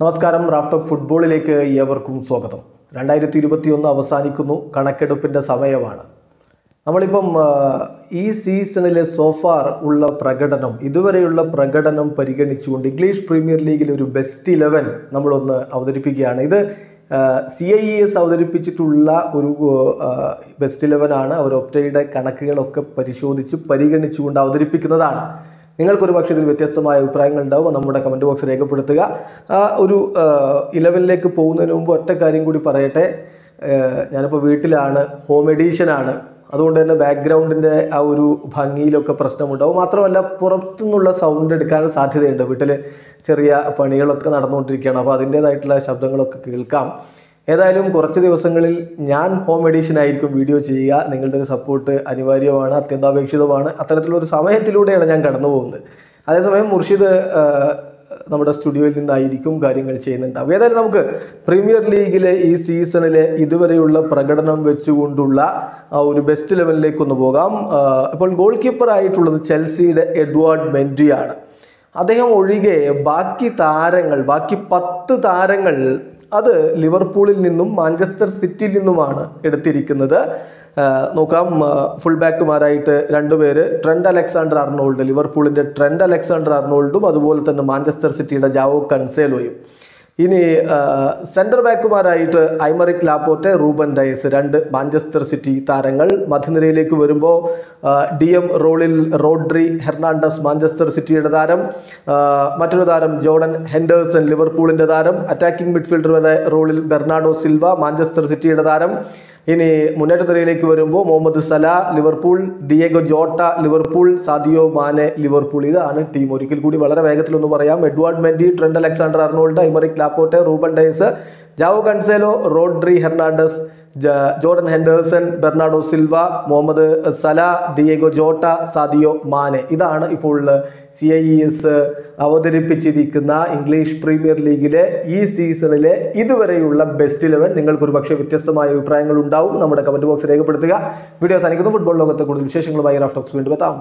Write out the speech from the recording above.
നമസ്കാരം റാഫ്റ്റോക്ക് ഫുട്ബോളിലേക്ക് ഏവർക്കും സ്വാഗതം രണ്ടായിരത്തി ഇരുപത്തിയൊന്ന് അവസാനിക്കുന്നു കണക്കെടുപ്പിൻ്റെ സമയമാണ് നമ്മളിപ്പം ആ, ഈ സീസണിലെ സോഫാർ ഉള്ള പ്രകടനം ഇതുവരെയുള്ള പ്രകടനം പരിഗണിച്ചുകൊണ്ട് ഇംഗ്ലീഷ് പ്രീമിയർ ലീഗിലെ ഒരു ബെസ്റ്റ് ഇലവൻ നമ്മളൊന്ന് അവതരിപ്പിക്കുകയാണ് ഇത് സി ഐ ഇ എസ് അവതരിപ്പിച്ചിട്ടുള്ള ഒരു ബെസ്റ്റ് ഇലവൻ ആണ് അവർ ഒപ്റ്റയുടെ കണക്കുകളൊക്കെ പരിശോധിച്ച് പരിഗണിച്ചുകൊണ്ട് അവതരിപ്പിക്കുന്നതാണ് നിങ്ങൾക്കൊരു പക്ഷേ ഇതിൽ വ്യത്യസ്തമായ അഭിപ്രായങ്ങൾ ഉണ്ടാവും നമ്മുടെ കമൻറ്റ് ബോക്സ് രേഖപ്പെടുത്തുക ആ ഒരു ഇലവനിലേക്ക് പോകുന്നതിന് മുമ്പ് ഒറ്റ കാര്യം കൂടി പറയട്ടെ ഏഹ് ഞാനിപ്പോൾ വീട്ടിലാണ് ഹോം എഡീഷനാണ് അതുകൊണ്ട് തന്നെ ബാക്ക്ഗ്രൗണ്ടിൻ്റെ ആ ഒരു ഭംഗിയിലൊക്കെ പ്രശ്നമുണ്ടാവും മാത്രമല്ല പുറത്തുനിന്നുള്ള സൗണ്ട് എടുക്കാൻ സാധ്യതയുണ്ട് വീട്ടിൽ ചെറിയ പണികളൊക്കെ നടന്നുകൊണ്ടിരിക്കുകയാണ് അപ്പോൾ അതിൻ്റേതായിട്ടുള്ള ശബ്ദങ്ങളൊക്കെ കേൾക്കാം ഏതായാലും കുറച്ച് ദിവസങ്ങളിൽ ഞാൻ ഹോം എഡീഷൻ ആയിരിക്കും വീഡിയോ ചെയ്യുക നിങ്ങളുടെ ഒരു സപ്പോർട്ട് അനിവാര്യമാണ് അത്യന്താപേക്ഷിതമാണ് അത്തരത്തിലൊരു സമയത്തിലൂടെയാണ് ഞാൻ കടന്നു പോകുന്നത് അതേസമയം മുർഷിദ് ആ, നമ്മുടെ സ്റ്റുഡിയോയിൽ നിന്നായിരിക്കും കാര്യങ്ങൾ ചെയ്യുന്നുണ്ടാവും ഏതായാലും നമുക്ക് പ്രീമിയർ ലീഗിലെ ഈ സീസണിലെ ഇതുവരെയുള്ള പ്രകടനം വെച്ചുകൊണ്ടുള്ള ആ ഒരു ബെസ്റ്റ് ലെവലിലേക്ക് ഒന്ന് പോകാം ആ, ഇപ്പോൾ ഗോൾ കീപ്പർ ആയിട്ടുള്ളത് ചെൽസിയുടെ എഡ്വാർഡ് മെൻഡിയാണ് അദ്ദേഹം ഒഴികെ ബാക്കി താരങ്ങൾ ബാക്കി പത്ത് താരങ്ങൾ അത് ലിവർപൂളിൽ നിന്നും മാഞ്ചസ്റ്റർ സിറ്റിയിൽ നിന്നുമാണ് എടുത്തിരിക്കുന്നത് ആ, നോക്കാം ഫുൾ ബാക്കുമാരായിട്ട് രണ്ടുപേര് ട്രെൻഡ് അലക്സാണ്ടർ അർണോൾഡ് ലിവർപൂളിൻ്റെ ട്രെൻഡ് അലക്സാണ്ടർ അർണോൾഡും അതുപോലെ തന്നെ മാഞ്ചസ്റ്റർ സിറ്റിയുടെ ജാവോ കൺസേലോയും ഇനി സെൻറ്റർ ബാക്കുമാരായിട്ട് ഐമറിക് ലാപ്പോറ്റെ റൂബൻ ഡയസ് രണ്ട് മാഞ്ചസ്റ്റർ സിറ്റി താരങ്ങൾ മധ്യനിരയിലേക്ക് വരുമ്പോൾ ഡി എം റോളിൽ റോഡ്രി ഹെർണാണ്ടസ് മാഞ്ചസ്റ്റർ സിറ്റിയുടെ താരം ആ, മറ്റൊരു താരം ജോർഡൻ ഹെൻഡേഴ്സൺ ലിവർപൂളിൻ്റെ താരം അറ്റാക്കിംഗ് മിഡ്ഫീൽഡറുടെ റോളിൽ ബെർണാഡോ സിൽവ മാഞ്ചസ്റ്റർ സിറ്റിയുടെ താരം ഇനി മുന്നേറ്റ നിരയിലേക്ക് വരുമ്പോൾ Mohamed Salah Liverpool Diogo Jota Liverpool Sadio Mane Liverpool ഇതാണ് ടീം ഒരിക്കൽ കൂടി വളരെ വേഗത്തിലൊന്ന് പറയാം Edouard Mendy Trent Alexander Arnold Aymeric Laporte Ruben Dias Joao Cancelo Rodri Hernandez ജ- Jordan Henderson Bernardo Silva Mohamed Salah Diogo Jota Sadio Mane ഇതാണ് ഇപ്പോൾ C I S അവതരിപ്പിച്ചിരിക്കുന്ന ഇംഗ്ലീഷ് പ്രീമിയർ ലീഗിലെ ഈ സീസണിലെ ഇതുവരെയുള്ള ബെസ്റ്റ് ഇലവൻ നിങ്ങൾക്ക് ഒരു പക്ഷേ വ്യത്യസ്തമായ അഭിപ്രായങ്ങൾ ഉണ്ടാവും നമ്മുടെ കമന്റ് ബോക്സ് രേഖപ്പെടുത്തുക വീഡിയോ സാധിക്കുന്നു ഫുട്ബോൾ ലോകത്തെ കൂടുതൽ വിശേഷങ്ങളുമായി റാഫ്റ്റോക്സ് വീണ്ടും എത്താം